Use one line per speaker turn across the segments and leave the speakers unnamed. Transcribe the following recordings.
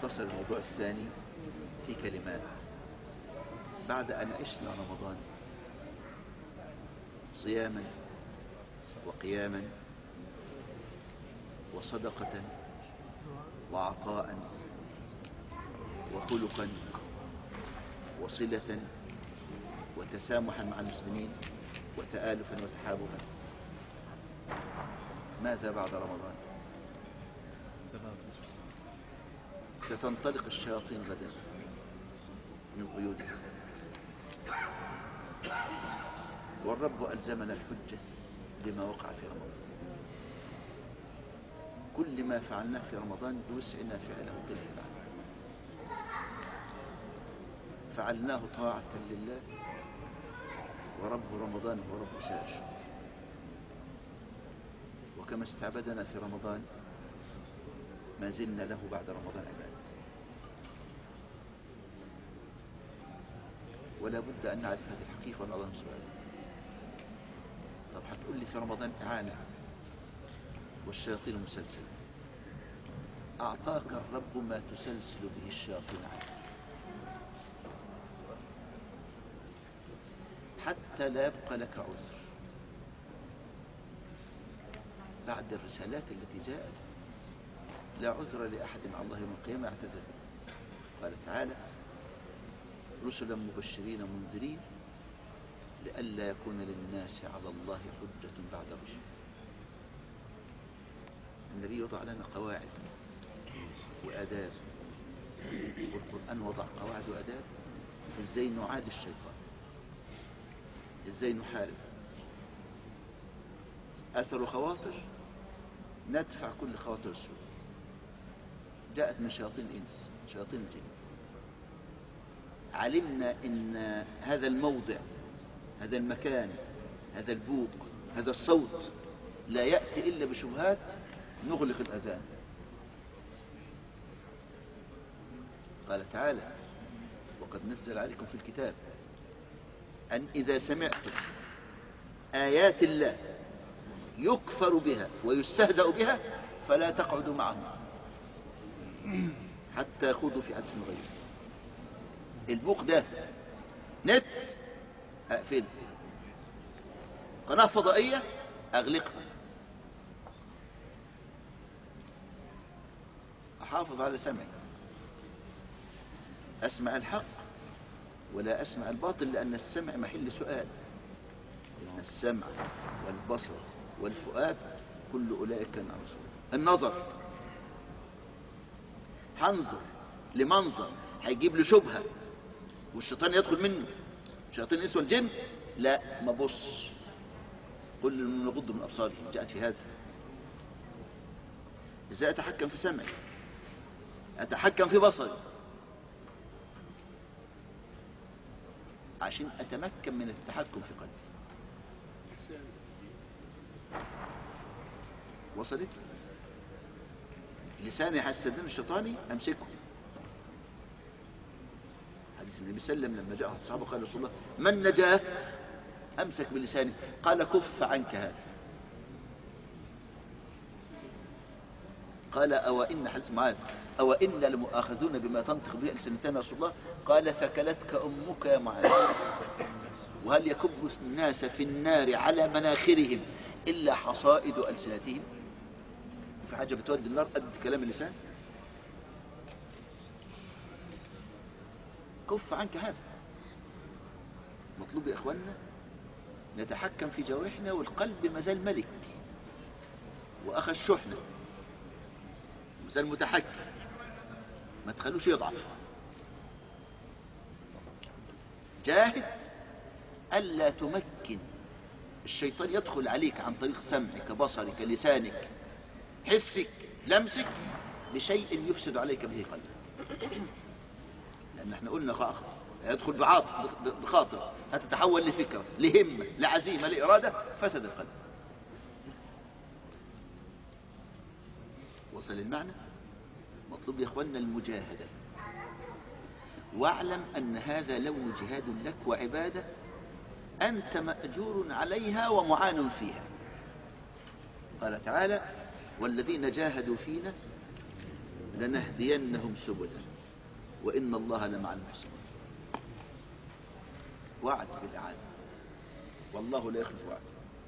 أختصر الموضوع الثاني في كلمات بعد أن عشنا رمضان صياما وقياما وصدقة وعطاء وخلقا وصلة وتسامحا مع المسلمين وتآلفا وتحاببا ماذا بعد رمضان ستنطلق الشياطين غدا من قيودها والرب ألزمنا الحجة لما وقع في رمضان كل ما فعلناه في رمضان يوسعنا فعله كله بعد فعلناه طاعة لله ورب رمضان هو رب سائر الشهور وكما استعبدنا في رمضان ما زلنا له بعد رمضان عباد ولا بد أن نعرف هذه الحقيقة ونظام سؤال طب هتقول لي في رمضان إعانة والشياطين مسلسلة أعطاك الرب ما تسلسل به الشياطين عنك حتى لا يبقى لك عذر بعد الرسالات التي جاءت لا عذر لأحد مع الله يوم القيامة اعتذر قال تعالى رسلا مبشرين منذرين لئلا يكون للناس على الله حجة بعد الرسل النبي يضع لنا قواعد وآداب والقرآن وضع قواعد وآداب ازاي نعاد الشيطان ازاي نحارب اثر خواطر ندفع كل خواطر السوء جاءت من شياطين الانس شياطين الجن علمنا ان هذا الموضع هذا المكان هذا البوق هذا الصوت لا يأتي إلا بشبهات نغلق الأذان قال تعالى وقد نزل عليكم في الكتاب أن إذا سمعتم آيات الله يكفر بها ويستهزأ بها فلا تقعدوا معهم حتى يخوضوا في حدث غيره البوق ده نت اقفله قناة فضائية اغلقها احافظ على سمعي اسمع الحق ولا اسمع الباطل لان السمع محل سؤال ان السمع والبصر والفؤاد كل اولئك كان رسول النظر هنظر لمنظر هيجيب له شبهه والشيطان يدخل منه شياطين الانس والجن لا ما بص قل للمؤمنين يغضوا من ابصارهم جاءت في هذا ازاي اتحكم في سمعي اتحكم في بصري عشان اتمكن من التحكم في قلبي وصلت لساني حسدين الشيطاني امسكه حديث النبي صلى الله عليه وسلم لما جاء الصحابه قال رسول الله ما النجاه امسك بلسانه قال كف عنك هذا قال أو إن حديث معاذ أو إن لمؤاخذون بما تنطق به ألسنتنا رسول الله قال ثكلتك أمك يا معاذ وهل يكب الناس في النار على مناخرهم إلا حصائد ألسنتهم في حاجة بتودي النار قد كلام اللسان كف عنك هذا مطلوب يا إخواننا نتحكم في جوارحنا والقلب مازال ملك وأخذ شحنة مازال متحكم ما تخلوش يضعف جاهد ألا تمكن الشيطان يدخل عليك عن طريق سمعك بصرك لسانك حسك لمسك بشيء يفسد عليك به قلبك لأن احنا قلنا خاطر يدخل بعاطف بخاطر هتتحول لفكرة لهمة لعزيمة لإرادة فسد القلب وصل المعنى مطلوب يا اخوانا المجاهدة واعلم أن هذا لون جهاد لك وعبادة أنت مأجور عليها ومعان فيها قال تعالى والذين جاهدوا فينا لنهدينهم سبلا وإن الله لمع المحسنين وعد بالإعادة والله لا يخلف وعده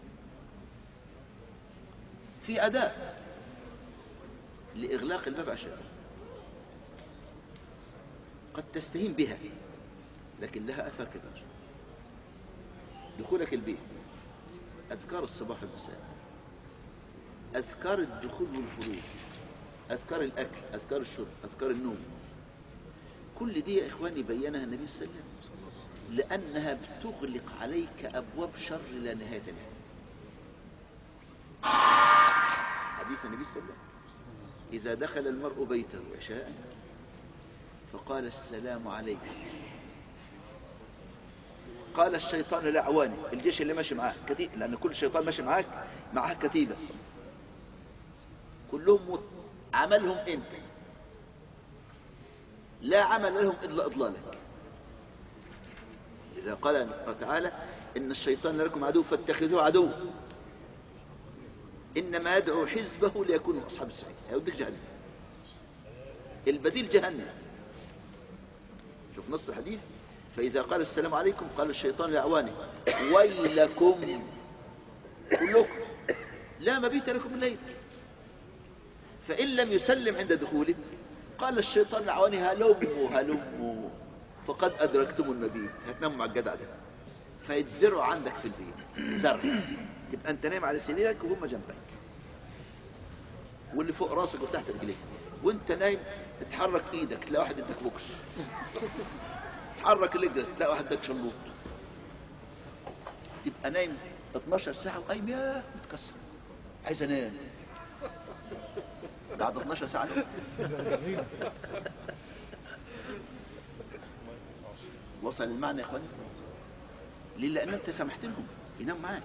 في أداء لإغلاق الباب على الشيطان قد تستهين بها لكن لها أثر كبير دخولك البيت أذكار الصباح والمساء أذكار الدخول والخروج أذكار الأكل أذكار الشرب أذكار النوم كل دي يا إخواني بينها النبي صلى الله عليه وسلم لأنها بتغلق عليك أبواب شر لا نهاية لها حديث النبي صلى الله عليه وسلم إذا دخل المرء بيته عشاء فقال السلام عليكم قال الشيطان لأعوانه الجيش اللي ماشي معاه كتيب لأن كل شيطان ماشي معاك معاه كتيبة كلهم مت- عملهم انت لا عمل لهم إلا إضلالك إذا قال تعالى إن الشيطان لكم عدو فاتخذوه عدو إنما يدعو حزبه ليكونوا أصحاب السعيد هيوديك جهنم البديل جهنم شوف نص الحديث فإذا قال السلام عليكم قال الشيطان لأعوانه ويلكم كلكم لا مبيت لكم الليل فإن لم يسلم عند دخوله قال الشيطان لأعوانه هلموا هلموا فقد أدركتم المبيت هتناموا مع الجدع ده فيتزرعوا عندك في البيت زرع تبقى انت نايم على سريرك وهم جنبك واللي فوق راسك وتحت رجليك وانت نايم تحرك ايدك تلاقي واحد اداك بوكس تحرك رجلك تلاقي واحد اداك شلوط تبقى نايم 12 ساعة وقايم يا متكسر عايز انام بعد 12 ساعة نوم. وصل المعنى يا اخواني ليه لان انت سمحت لهم ينام معاك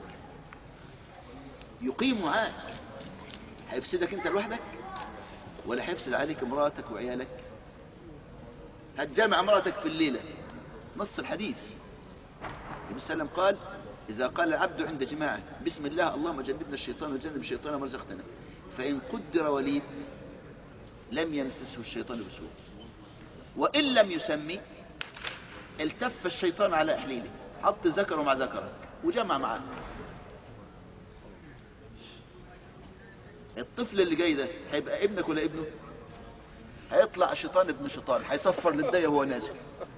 يقيم معاك هيفسدك انت لوحدك ولا هيفسد عليك مراتك وعيالك هتجامع مراتك في الليلة نص الحديث النبي صلى الله عليه وسلم قال إذا قال العبد عند جماعة بسم الله اللهم جنبنا الشيطان وجنب الشيطان ما رزقتنا فإن قدر وليد لم يمسسه الشيطان بسوء وإن لم يسمي التف الشيطان على أحليله حط ذكره مع ذكرك وجمع معاه الطفل اللي جاي ده هيبقى ابنك ولا ابنه هيطلع شيطان ابن شيطان هيصفر للداية وهو نازل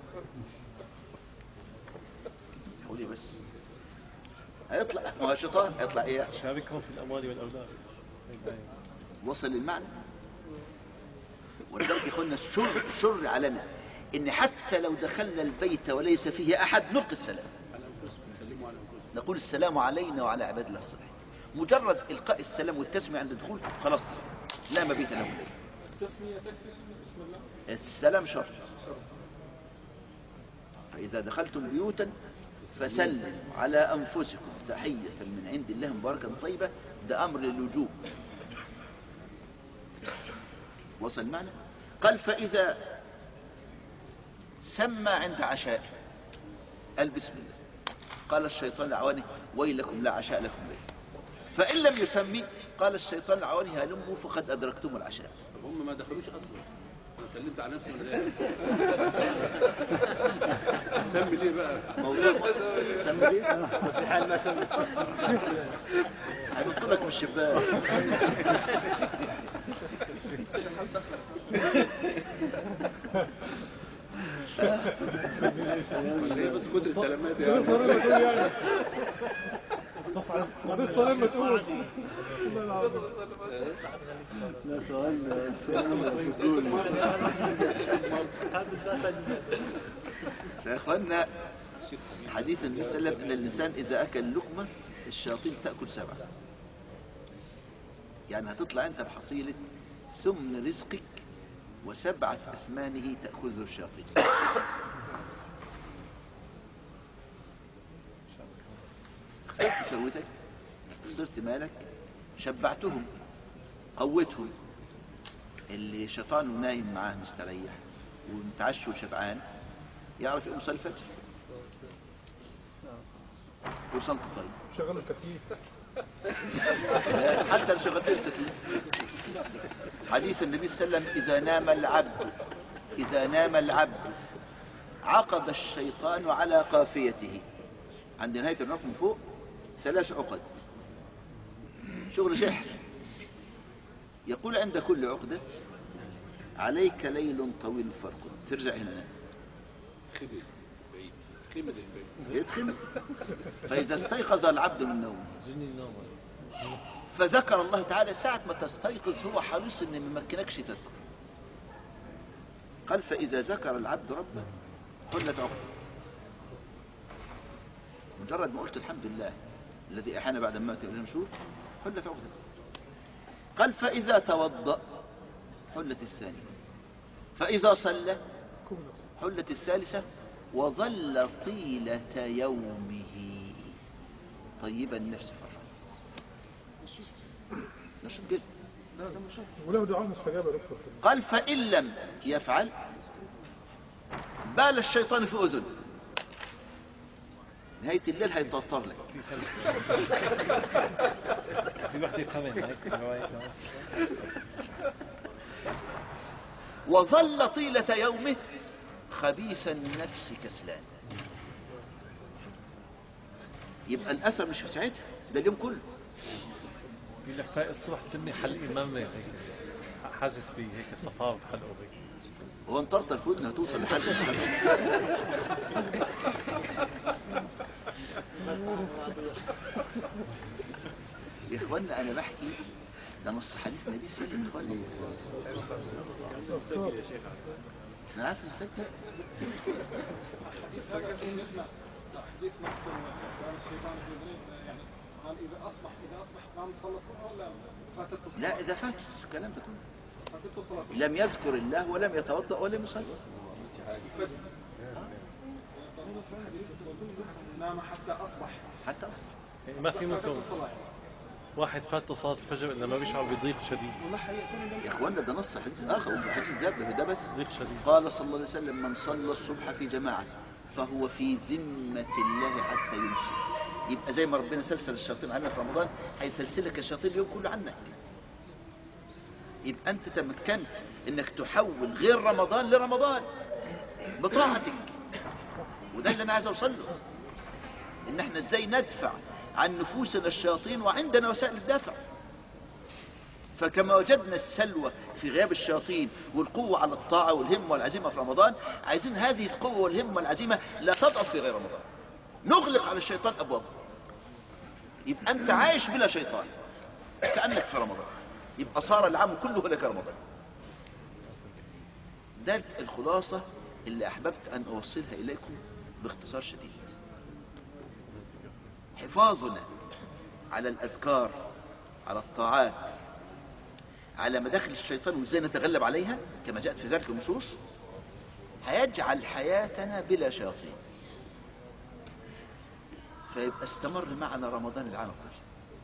قولي بس هيطلع ما هو شيطان هيطلع ايه
شاركهم في الأموال والأولاد
وصل المعنى ولذلك يا اخوانا الشر شر علينا ان حتى لو دخلنا البيت وليس فيه احد نلقي السلام نقول السلام علينا وعلى عباد الله الصالحين مجرد القاء السلام والتسمية عند الدخول خلاص لا مبيت له الليل
التسمية تكفي بسم الله
السلام شرط فإذا دخلتم بيوتا فسلموا على أنفسكم تحية من عند الله مباركة طيبة ده أمر للوجوب وصل معنا قال فإذا سمى عند عشاء قال بسم الله قال الشيطان لعوانه ويلكم لا عشاء لكم ليه فإن لم يسمي قال الشيطان لعوانه هلموا فقد أدركتم العشاء
طب هم ما دخلوش اصلا انا سلمت على نفسي ولا ايه سمي ليه بقى
موضوع سمي ليه
في حال ما سمع
هنط لك من الشباك
ولا ايه بس كتر السلامات يا
تقول
عم.
لما تقول يعني تقول لما تقول
لا سؤال سؤال فضولي
يا اخوانا حديث النبي صلى الله عليه وسلم ان الانسان اذا اكل لقمه الشياطين تاكل سبعه يعني هتطلع انت بحصيله سمن رزقك وسبعه اثمانه تاخذه الشياطين خسرت ثروتك خسرت مالك شبعتهم قوتهم اللي شيطانه نايم معاه مستريح ومتعشى وشبعان يعرف يقوم صلي الفجر وصلت طيب
شغلوا التكييف
حتى الشياطين تسلم حديث النبي صلى الله عليه وسلم إذا نام العبد إذا نام العبد عقد الشيطان على قافيته عند نهاية الركن من فوق ثلاث عقد شغل سحر يقول عند كل عقدة عليك ليل طويل فارقد ترجع هنا
خبر بعيد خمد البيت
يدخل فإذا استيقظ العبد من نومه
جني النوم
فذكر الله تعالى ساعة ما تستيقظ هو حريص ان ما يمكنكش تذكر قال فإذا ذكر العبد ربه حلت عقده مجرد ما قلت الحمد لله الذي أحانا بعد ما إلى المشهور حلت عقده قال فإذا توضأ حلت الثانية فإذا صلى حلت الثالثة وظل طيلة يومه طيب النفس فرح نشط جدا لا ده مش
وله دعاء مستجاب يا دكتور
قال فإن لم يفعل بال الشيطان في أذن نهاية الليل هيتوتر لك
في وحده كمان هيك رواية كمان
وظل طيلة يومه خبيث النفس كسلان يبقى الأثر مش في ساعتها ده اليوم كله
في لك فايق الصبح تمي حلقي مامي هيك حاسس بيه هيك صفار بحلقه هيك
هو انطرت الفود انها توصل لحد يا اخوانا انا بحكي ده نص حديث النبي صلى الله عليه وسلم انا عارف مسجل
حديث نفس كان الشيطان في جبريل يعني قال اذا اصبح اذا اصبح قام صلى الصبح ولا فاتته الصلاه؟
لا اذا فات الكلام ده كله
فاتته صلاه
لم يذكر الله ولم يتوضا ولم يصلي
نام حتى اصبح
حتى اصبح
يعني ما في منكم
فاتته الصلاه
واحد فاته صلاة الفجر إلا ما بيشعر بضيق شديد
يا اخوانا ده نص حديث اخر وحديث ده ده بس
ضيق شديد
قال صلى الله عليه وسلم من صلى الصبح في جماعة فهو في ذمة الله حتى يمسي يبقى زي ما ربنا سلسل الشياطين عنا في رمضان هيسلسلك الشياطين اليوم كله عنك يبقى انت تمكنت انك تحول غير رمضان لرمضان بطاعتك وده اللي انا عايز اوصل له ان احنا ازاي ندفع عن نفوسنا الشياطين وعندنا وسائل الدفع فكما وجدنا السلوى في غياب الشياطين والقوة على الطاعة والهمة والعزيمة في رمضان عايزين هذه القوة والهمة والعزيمة لا تضعف في غير رمضان نغلق على الشيطان أبوابه يبقى أنت عايش بلا شيطان كأنك في رمضان يبقى صار العام كله لك رمضان ده الخلاصة اللي أحببت أن أوصلها إليكم باختصار شديد حفاظنا على الأذكار على الطاعات على مداخل الشيطان وازاي نتغلب عليها كما جاءت في ذلك النصوص هيجعل حياتنا بلا شياطين فيبقى استمر معنا رمضان العام القادم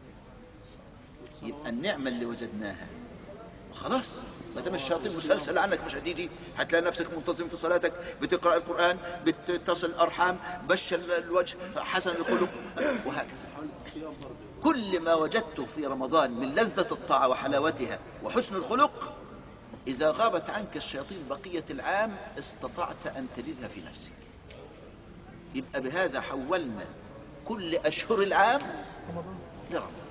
يبقى النعمة اللي وجدناها خلاص ما دام الشياطين مسلسل عنك مش هتيجي هتلاقي نفسك منتظم في صلاتك بتقرأ القرآن بتصل الأرحام بش الوجه حسن الخلق وهكذا كل ما وجدته في رمضان من لذة الطاعة وحلاوتها وحسن الخلق إذا غابت عنك الشياطين بقية العام استطعت أن تجدها في نفسك يبقى بهذا حولنا كل أشهر العام لرمضان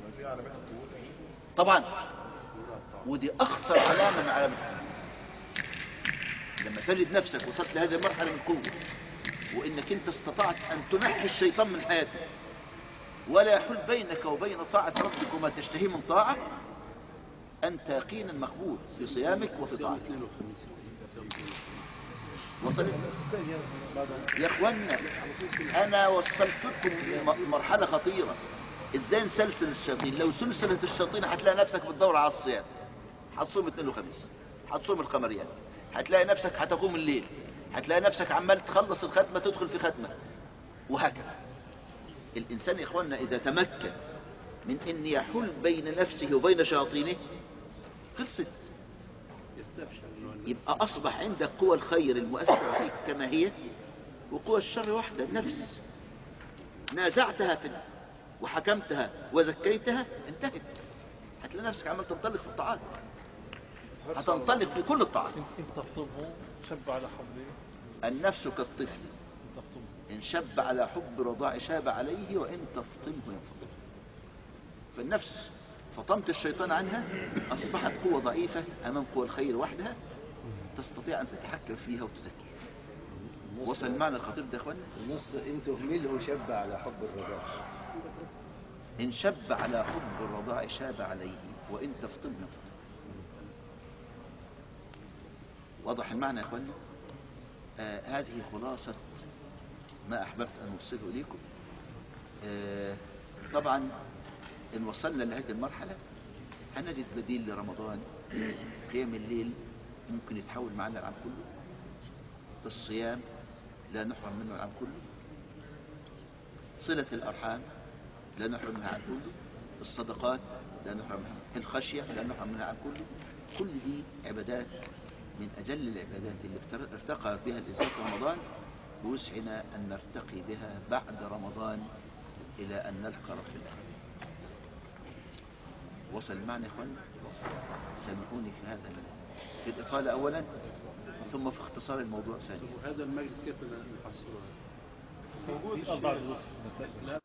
طبعا ودي أخطر علامة من علامات الحمد لما تجد نفسك وصلت لهذه المرحلة من القوة وإنك أنت استطعت أن تنحي الشيطان من حياتك ولا يحل بينك وبين طاعة ربك وما تشتهي من طاعة أنت يقينا مقبول في صيامك وفي طاعتك وصلت يا اخوانا انا وصلتكم م- مرحلة خطيرة ازاي نسلسل الشياطين لو سلسلت الشياطين هتلاقي نفسك بتدور على الصيام هتصوم اثنين وخميس هتصوم القمريات هتلاقي نفسك هتقوم الليل هتلاقي نفسك عمال تخلص الختمة تدخل في ختمة وهكذا الإنسان يا إخواننا إذا تمكن من أن يحول بين نفسه وبين شياطينه خلصت
يستبشر
يبقى أصبح عندك قوى الخير المؤثرة فيك كما هي وقوى الشر واحدة النفس نازعتها في وحكمتها وزكيتها انتهت هتلاقي نفسك عمال تنطلق في الطاعات هتنطلق في كل الطاعات
إن إن تفطمه شب على حبله
النفس كالطفل
إن تفطمه
إن شب على حب رضاع شاب عليه وإن تفطمه ينفطم فالنفس فطمت الشيطان عنها أصبحت قوة ضعيفة أمام قوى الخير وحدها تستطيع أن تتحكم فيها وتزكيها وصل المعنى الخطير ده يا أخوانا
النص إن تهمله شب على حب الرضاع
إن شب على حب الرضاع شاب عليه وإن تفطمه ينفطم واضح المعنى يا أخوانا آه هذه خلاصة ما أحببت أن أوصله إليكم آه طبعا إن وصلنا لهذه المرحلة هنجد بديل لرمضان قيام الليل ممكن يتحول معنا العام كله الصيام لا نحرم منه العام كله صلة الأرحام لا نحرم منها العام كله الصدقات لا نحرم منها الخشية لا نحرم منها العام كله كل دي عبادات من أجل العبادات اللي ارتر- ارتقى بها الإنسان في رمضان يوسعنا أن نرتقي بها بعد رمضان إلى أن نلقى رب العالمين وصل المعنى يا إخوان سامحوني في هذا في الإطالة أولا ثم في اختصار الموضوع ثانيا
وهذا المجلس كيف نحصله
في أربع دروس مثلا